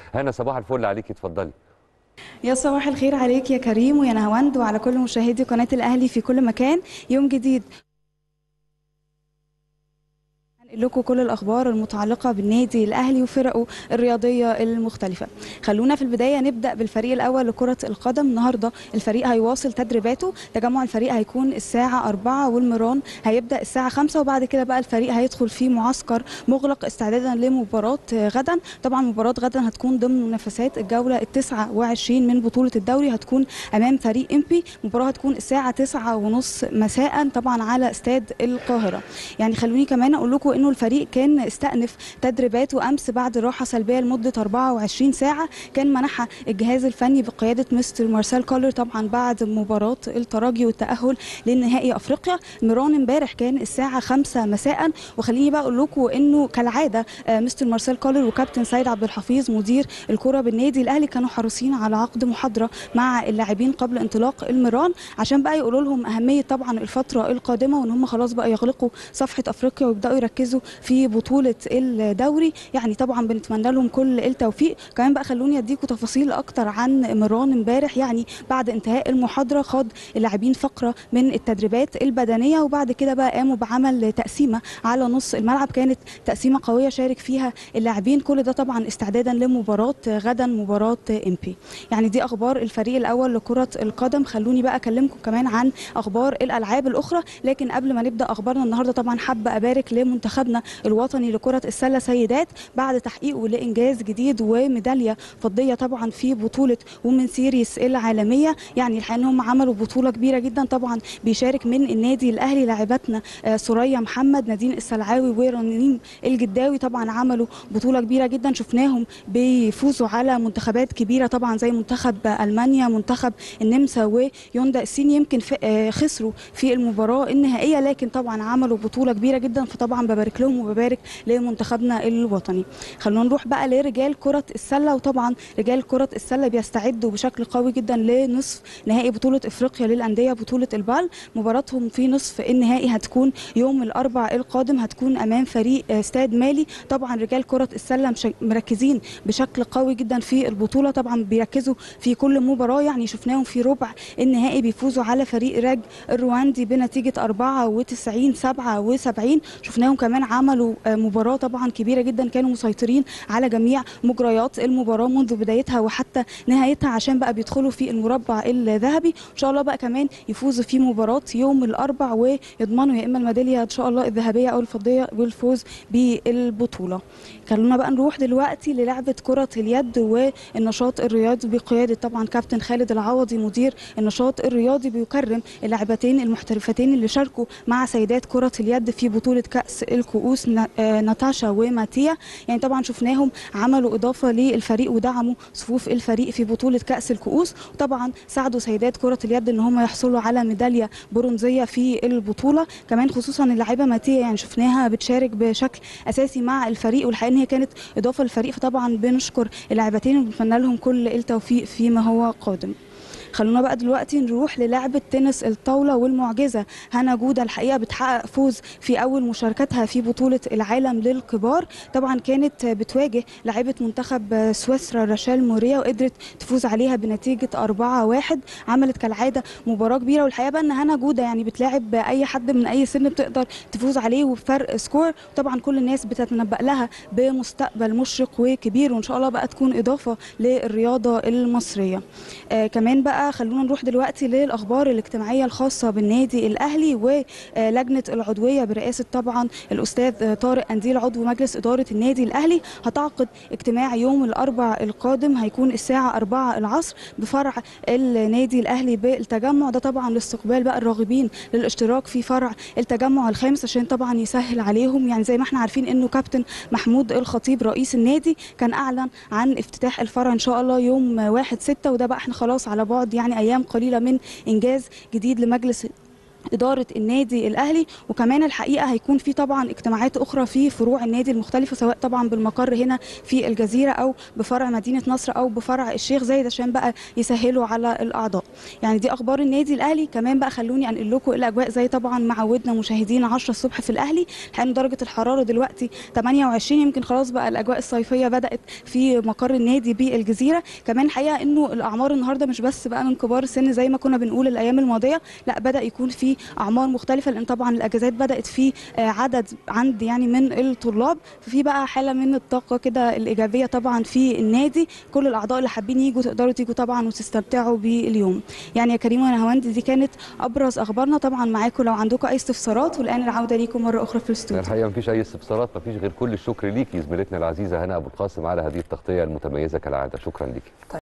هنا صباح الفل عليكي اتفضلي يا صباح الخير عليك يا كريم ويا نهاوند وعلى كل مشاهدي قناة الأهلي في كل مكان يوم جديد هنقل لكم كل الاخبار المتعلقه بالنادي الاهلي وفرقه الرياضيه المختلفه خلونا في البدايه نبدا بالفريق الاول لكره القدم النهارده الفريق هيواصل تدريباته تجمع الفريق هيكون الساعه 4 والمران هيبدا الساعه 5 وبعد كده بقى الفريق هيدخل في معسكر مغلق استعدادا لمباراه غدا طبعا مباراه غدا هتكون ضمن منافسات الجوله ال 29 من بطوله الدوري هتكون امام فريق امبي مباراه هتكون الساعه 9 ونص مساء طبعا على استاد القاهره يعني خلوني كمان اقول لكم انه الفريق كان استأنف تدريباته امس بعد راحه سلبيه لمده 24 ساعه كان منحها الجهاز الفني بقياده مستر مارسيل كولر طبعا بعد مباراه الترجي والتاهل لنهائي افريقيا ميران امبارح كان الساعه 5 مساء وخليني بقى اقول لكم انه كالعاده مستر مارسيل كولر وكابتن سيد عبد الحفيظ مدير الكره بالنادي الاهلي كانوا حريصين على عقد محاضره مع اللاعبين قبل انطلاق الميران عشان بقى يقولوا لهم اهميه طبعا الفتره القادمه وان هم خلاص بقى يغلقوا صفحه افريقيا ويبداوا يركزوا في بطوله الدوري يعني طبعا بنتمنى لهم كل التوفيق كمان بقى خلوني اديكم تفاصيل اكتر عن ميران امبارح يعني بعد انتهاء المحاضره خاض اللاعبين فقره من التدريبات البدنيه وبعد كده بقى قاموا بعمل تقسيمه على نص الملعب كانت تقسيمه قويه شارك فيها اللاعبين كل ده طبعا استعدادا لمباراه غدا مباراه امبي يعني دي اخبار الفريق الاول لكره القدم خلوني بقى اكلمكم كمان عن اخبار الالعاب الاخرى لكن قبل ما نبدا اخبارنا النهارده طبعا حابه ابارك لمنتخبنا الوطني لكره السله سيدات بعد تحقيقه لانجاز جديد وميداليه فضيه طبعا في بطوله ومن سيريس العالميه يعني الحقيقه ان هم عملوا بطوله كبيره جدا طبعا بيشارك من النادي الاهلي لاعباتنا سوريا محمد نادين السلعاوي ورنين الجداوي طبعا عملوا بطوله كبيره جدا شفناهم بيفوزوا على منتخبات كبيره طبعا زي منتخب المانيا منتخب النمسا ويوندا الصين يمكن في خسروا في المباراه النهائيه لكن طبعا عملوا بطوله كبيره جدا فطبعا ببارك لهم وببارك لمنتخبنا الوطني خلونا نروح بقى لرجال كره السله وطبعا رجال كره السله بيستعدوا بشكل قوي جدا لنصف نهائي بطوله افريقيا للانديه بطوله البال مباراتهم في نصف النهائي هتكون يوم الاربع القادم هتكون امام فريق استاد مالي طبعا رجال كره السله مركزين بشكل قوي جدا في البطوله طبعا بيركزوا في كل مباراه يعني شفناهم في ربع النهائي بيفوزوا على فريق راج الرواندي بنتيجه 94 77 شفناهم كمان عملوا مباراه طبعا كبيره جدا كانوا مسيطرين على جميع مجريات المباراه منذ بدايتها وحتى نهايتها عشان بقى بيدخلوا في المربع الذهبي ان شاء الله بقى كمان يفوزوا في مباراه يوم الاربع ويضمنوا يا اما الميداليه ان شاء الله الذهبيه او الفضيه والفوز بالبطوله خلونا بقى نروح دلوقتي للعبه كره اليد والنشاط الرياضي بقياده طبعا كابتن خالد العوضي مدير النشاط الرياضي بيكرم اللاعبتين المحترفتين اللي شاركوا مع سيدات كره اليد في بطوله كاس الكؤوس ناتاشا وماتيا يعني طبعا شفناهم عملوا اضافه للفريق ودعموا صفوف الفريق في بطوله كاس الكؤوس وطبعا ساعدوا سيدات كره اليد ان هم يحصلوا على ميداليه برونزيه في البطوله كمان خصوصا اللاعبه ماتيا يعني شفناها بتشارك بشكل اساسي مع الفريق والحقيقه ان هي كانت اضافه للفريق فطبعا بنشكر اللاعبتين وبنتمنى لهم كل التوفيق فيما هو قادم خلونا بقى دلوقتي نروح للعبة تنس الطاولة والمعجزة هنا جودة الحقيقة بتحقق فوز في أول مشاركتها في بطولة العالم للكبار طبعا كانت بتواجه لاعبة منتخب سويسرا راشال موريا وقدرت تفوز عليها بنتيجة 4-1 عملت كالعادة مباراة كبيرة والحقيقة بقى أن هنا جودة يعني بتلاعب أي حد من أي سن بتقدر تفوز عليه وبفرق سكور طبعا كل الناس بتتنبأ لها بمستقبل مشرق وكبير وإن شاء الله بقى تكون إضافة للرياضة المصرية آه كمان بقى خلونا نروح دلوقتي للاخبار الاجتماعيه الخاصه بالنادي الاهلي ولجنه العضويه برئاسه طبعا الاستاذ طارق انديل عضو مجلس اداره النادي الاهلي هتعقد اجتماع يوم الاربع القادم هيكون الساعه 4 العصر بفرع النادي الاهلي بالتجمع ده طبعا لاستقبال بقى الراغبين للاشتراك في فرع التجمع الخامس عشان طبعا يسهل عليهم يعني زي ما احنا عارفين انه كابتن محمود الخطيب رئيس النادي كان اعلن عن افتتاح الفرع ان شاء الله يوم 1 6 وده بقى احنا خلاص على بعد يعني ايام قليله من انجاز جديد لمجلس إدارة النادي الأهلي وكمان الحقيقة هيكون في طبعا اجتماعات أخرى في فروع النادي المختلفة سواء طبعا بالمقر هنا في الجزيرة أو بفرع مدينة نصر أو بفرع الشيخ زايد عشان بقى يسهلوا على الأعضاء يعني دي أخبار النادي الأهلي كمان بقى خلوني أنقل لكم الأجواء زي طبعا ما عودنا مشاهدينا 10 الصبح في الأهلي الحقيقة درجة الحرارة دلوقتي 28 يمكن خلاص بقى الأجواء الصيفية بدأت في مقر النادي بالجزيرة كمان الحقيقة إنه الأعمار النهاردة مش بس بقى من كبار السن زي ما كنا بنقول الأيام الماضية لا بدأ يكون في اعمار مختلفه لان طبعا الاجازات بدات في عدد عند يعني من الطلاب ففي بقى حاله من الطاقه كده الايجابيه طبعا في النادي كل الاعضاء اللي حابين يجوا تقدروا تيجوا طبعا وتستمتعوا باليوم يعني يا كريم وانا هوند دي كانت ابرز اخبارنا طبعا معاكم لو عندكم اي استفسارات والان العوده ليكم مره اخرى في الاستوديو الحقيقه مفيش اي استفسارات مفيش غير كل الشكر ليكي زميلتنا العزيزه هنا ابو القاسم على هذه التغطيه المتميزه كالعاده شكرا ليكي